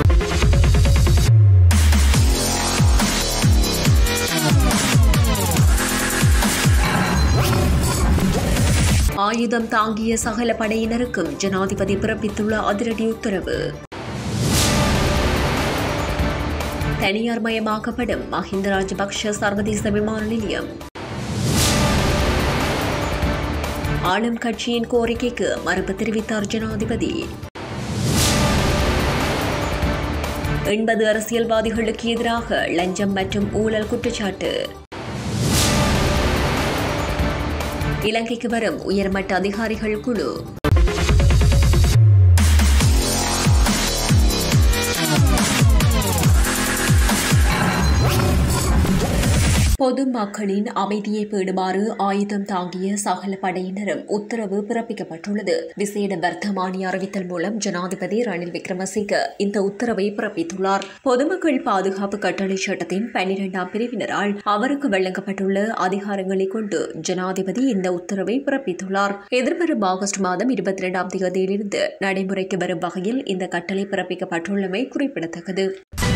ஆயுதம் தாங்கிய சகல படையினருக்கும் ஜனாதிபதி பிறப்பித்துள்ள அதிரடி உத்தரவு தனியார் மயமாக்கப்படும் மஹிந்த ராஜபக்ஷ சர்வதேச விமான நிலையம் ஆளும் கட்சியின் கோரிக்கைக்கு மறுப்பு தெரிவித்தார் ஜனாதிபதி எண்பது அரசியல்வாதிகளுக்கு எதிராக லஞ்சம் மற்றும் ஊழல் குற்றச்சாட்டு இலங்கைக்கு வரும் உயர்மட்ட அதிகாரிகள் குழு பொதுமக்களின் அமைதியை பேணுமாறு ஆயுதம் தாங்கிய சகல படையினரும் உத்தரவு பிறப்பிக்கப்பட்டுள்ளது விசேட வர்த்தமானி அறிவித்தல் மூலம் ஜனாதிபதி ரணில் விக்ரமசிங்க இந்த உத்தரவை பிறப்பித்துள்ளார் பொதுமக்கள் பாதுகாப்பு கட்டளை சட்டத்தின் பன்னிரெண்டாம் பிரிவினரால் அவருக்கு வழங்கப்பட்டுள்ள அதிகாரங்களை கொண்டு ஜனாதிபதி இந்த உத்தரவை பிறப்பித்துள்ளார் எதிர்வரும் ஆகஸ்ட் மாதம் இருபத்தி இரண்டாம் தேதியிலிருந்து நடைமுறைக்கு வரும் வகையில் இந்த கட்டளை பிறப்பிக்கப்பட்டுள்ளமை குறிப்பிடத்தக்கது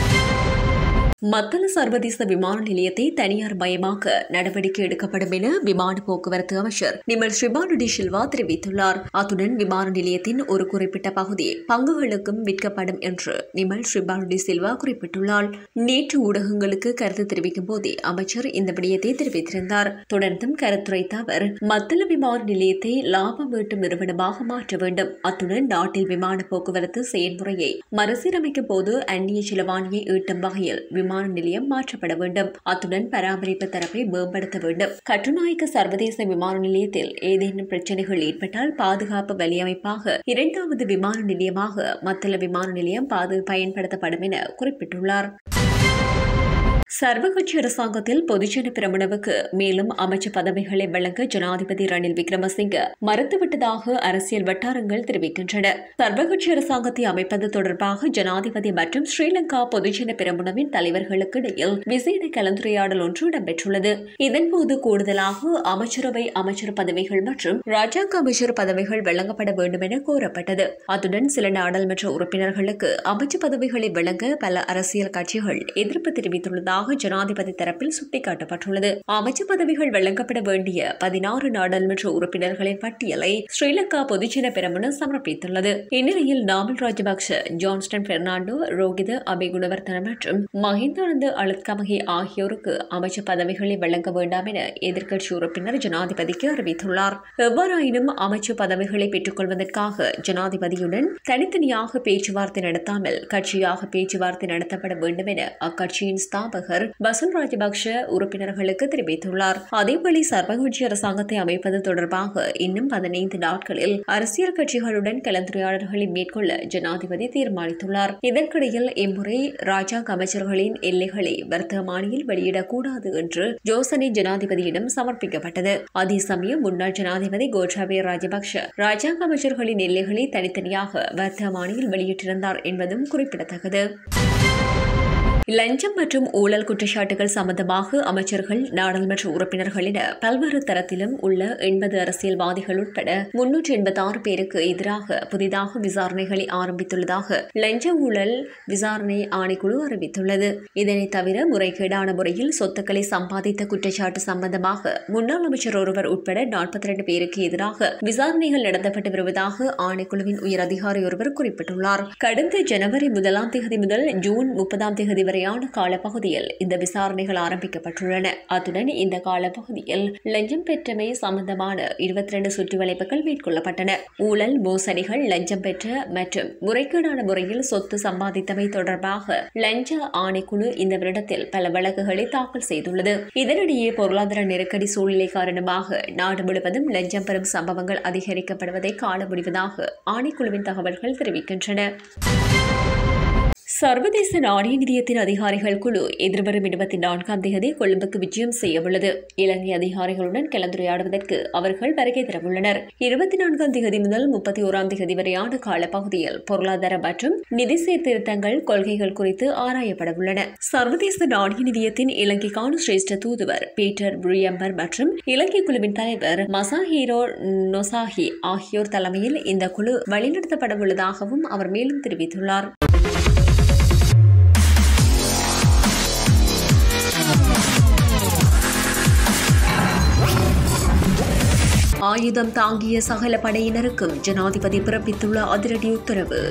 மத்தள சர்வதேச விமான நிலையத்தை தனியார் மயமாக்க நடவடிக்கை எடுக்கப்படும் என விமான போக்குவரத்து அமைச்சர் நிமல் ஸ்ரீபானுடி சில்வா தெரிவித்துள்ளார் அத்துடன் விமான நிலையத்தின் ஒரு குறிப்பிட்ட பகுதி பங்குகளுக்கும் விற்கப்படும் என்று நிமல் ஸ்ரீபானுடி சில்வா குறிப்பிட்டுள்ளார் நேற்று ஊடகங்களுக்கு கருத்து தெரிவிக்கும் போதே அமைச்சர் இந்த விடயத்தை தெரிவித்திருந்தார் தொடர்ந்தும் கருத்துரைத்த அவர் மத்தள விமான நிலையத்தை லாபம் ஈட்டும் நிறுவனமாக மாற்ற வேண்டும் அத்துடன் நாட்டில் விமான போக்குவரத்து செயல்முறையை மறுசீரமைக்கும் போது அந்நிய செலவாணியை ஈட்டும் வகையில் விமான நிலையம் மாற்றப்பட வேண்டும் அத்துடன் பராமரிப்பு தரப்பை மேம்படுத்த வேண்டும் கட்டுநாயக்க சர்வதேச விமான நிலையத்தில் ஏதேனும் பிரச்சனைகள் ஏற்பட்டால் பாதுகாப்பு வலியமைப்பாக இரண்டாவது விமான நிலையமாக மத்தள விமான நிலையம் பாது பயன்படுத்தப்படும் என குறிப்பிட்டுள்ளார் சர்வகட்சி அரசாங்கத்தில் பொதுஜன பிரமுனவுக்கு மேலும் அமைச்சு பதவிகளை வழங்க ஜனாதிபதி ரணில் விக்ரமசிங்க மறுத்துவிட்டதாக அரசியல் வட்டாரங்கள் தெரிவிக்கின்றன சர்வகட்சி அரசாங்கத்தை அமைப்பது தொடர்பாக ஜனாதிபதி மற்றும் ஸ்ரீலங்கா பொதுஜன பிரமுனவின் தலைவர்களுக்கு இடையில் விசேட கலந்துரையாடல் ஒன்று இடம்பெற்றுள்ளது இதன்போது கூடுதலாக அமைச்சரவை அமைச்சர் பதவிகள் மற்றும் ராஜாங்க அமைச்சர் பதவிகள் வழங்கப்பட வேண்டும் என கோரப்பட்டது அத்துடன் சில நாடாளுமன்ற உறுப்பினர்களுக்கு அமைச்சு பதவிகளை வழங்க பல அரசியல் கட்சிகள் எதிர்ப்பு தெரிவித்துள்ளதாக ஜனாதிபதி தரப்பில் சுட்டிக்காட்டப்பட்டுள்ளது அமைச்சு பதவிகள் வழங்கப்பட வேண்டிய பதினாறு நாடாளுமன்ற உறுப்பினர்களின் பட்டியலை ஸ்ரீலங்கா பொதுஜன பெரமுன சமர்ப்பித்துள்ளது இந்நிலையில் நாமல் ராஜபக்ஷ ஜான்ஸ்டன் பெர்னாண்டோ ரோகித அபிகுணவர்தன மற்றும் மஹிந்தானந்த அழுத்கமகி ஆகியோருக்கு அமைச்சு பதவிகளை வழங்க வேண்டாம் என எதிர்க்கட்சி உறுப்பினர் ஜனாதிபதிக்கு அறிவித்துள்ளார் எவ்வாறாயினும் அமைச்சு பதவிகளை பெற்றுக் கொள்வதற்காக ஜனாதிபதியுடன் தனித்தனியாக பேச்சுவார்த்தை நடத்தாமல் கட்சியாக பேச்சுவார்த்தை நடத்தப்பட வேண்டும் என அக்கட்சியின் ஸ்தாபகர் பசுல் ராஜபக்ஷ உறுப்பினர்களுக்கு தெரிவித்துள்ளார் அதேவேளை சர்வகட்சி அரசாங்கத்தை அமைப்பது தொடர்பாக இன்னும் பதினைந்து நாட்களில் அரசியல் கட்சிகளுடன் கலந்துரையாடல்களை மேற்கொள்ள ஜனாதிபதி தீர்மானித்துள்ளார் இதற்கிடையில் இம்முறை ராஜாங்க அமைச்சர்களின் எல்லைகளை வர்த்தமானியில் வெளியிடக்கூடாது என்று யோசனை ஜனாதிபதியிடம் சமர்ப்பிக்கப்பட்டது அதே சமயம் முன்னாள் ஜனாதிபதி கோட்டாபய ராஜபக்ஷ ராஜாங்க அமைச்சர்களின் எல்லைகளை தனித்தனியாக வர்த்தமானியில் வெளியிட்டிருந்தார் என்பதும் குறிப்பிடத்தக்கது லஞ்சம் மற்றும் ஊழல் குற்றச்சாட்டுகள் சம்பந்தமாக அமைச்சர்கள் நாடாளுமன்ற உறுப்பினர்கள் என பல்வேறு தரத்திலும் உள்ள எண்பது அரசியல்வாதிகள் உட்பட முன்னூற்றி எண்பத்தி ஆறு பேருக்கு எதிராக புதிதாக விசாரணைகளை ஆரம்பித்துள்ளதாக லஞ்ச ஊழல் விசாரணை ஆணைக்குழு அறிவித்துள்ளது இதனைத் தவிர முறைகேடான முறையில் சொத்துக்களை சம்பாதித்த குற்றச்சாட்டு சம்பந்தமாக முன்னாள் அமைச்சர் ஒருவர் உட்பட நாற்பத்தி ரெண்டு பேருக்கு எதிராக விசாரணைகள் நடத்தப்பட்டு வருவதாக ஆணைக்குழுவின் உயர் அதிகாரி ஒருவர் குறிப்பிட்டுள்ளார் கடந்த ஜனவரி முதலாம் தேதி முதல் ஜூன் முப்பதாம் தேதி வரையான காலப்பகுதியில் இந்த விசாரணைகள் ஆரம்பிக்கப்பட்டுள்ளன அத்துடன் இந்த காலப்பகுதியில் லஞ்சம் பெற்றமை சம்பந்தமான இருபத்தி ரெண்டு சுற்றுவளைப்புகள் மேற்கொள்ளப்பட்டன ஊழல் மோசடிகள் லஞ்சம் பெற்ற மற்றும் முறைகேடான முறையில் சொத்து சம்பாதித்தமை தொடர்பாக லஞ்ச ஆணைக்குழு இந்த வருடத்தில் பல வழக்குகளை தாக்கல் செய்துள்ளது இதனிடையே பொருளாதார நெருக்கடி சூழ்நிலை காரணமாக நாடு முழுவதும் லஞ்சம் பெறும் சம்பவங்கள் அதிகரிக்கப்படுவதை காண முடிவதாக ஆணைக்குழுவின் தகவல்கள் தெரிவிக்கின்றன சர்வதேச நாணய நிதியத்தின் அதிகாரிகள் குழு எதிர்வரும் இருபத்தி நான்காம் தேதி கொழும்புக்கு விஜயம் செய்யவுள்ளது இலங்கை அதிகாரிகளுடன் கலந்துரையாடுவதற்கு அவர்கள் வருகை தரவுள்ளனர் இருபத்தி நான்காம் தேதி முதல் முப்பத்தி ஓராம் தேதி வரையான காலப்பகுதியில் பொருளாதார மற்றும் நிதி சீர்திருத்தங்கள் கொள்கைகள் குறித்து ஆராயப்படவுள்ளன சர்வதேச நாணய நிதியத்தின் இலங்கைக்கான சிரேஷ்ட தூதுவர் பீட்டர் புரியம்பர் மற்றும் இலங்கை குழுவின் தலைவர் மசாஹீரோ நொசாஹி ஆகியோர் தலைமையில் இந்த குழு வழிநடத்தப்படவுள்ளதாகவும் அவர் மேலும் தெரிவித்துள்ளார் ஆயுதம் தாங்கிய சகல படையினருக்கும் ஜனாதிபதி பிறப்பித்துள்ள அதிரடி உத்தரவு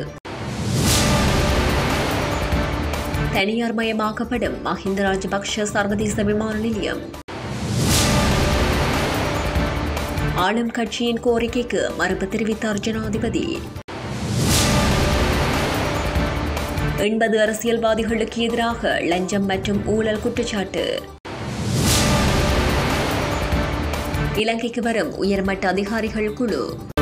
தனியார் மயமாக்கப்படும் மஹிந்த ராஜபக்ஷ சர்வதேச விமான நிலையம் ஆளும் கட்சியின் கோரிக்கைக்கு மறுப்பு தெரிவித்தார் ஜனாதிபதி எண்பது அரசியல்வாதிகளுக்கு எதிராக லஞ்சம் மற்றும் ஊழல் குற்றச்சாட்டு இலங்கைக்கு வரும் உயர்மட்ட அதிகாரிகள் குழு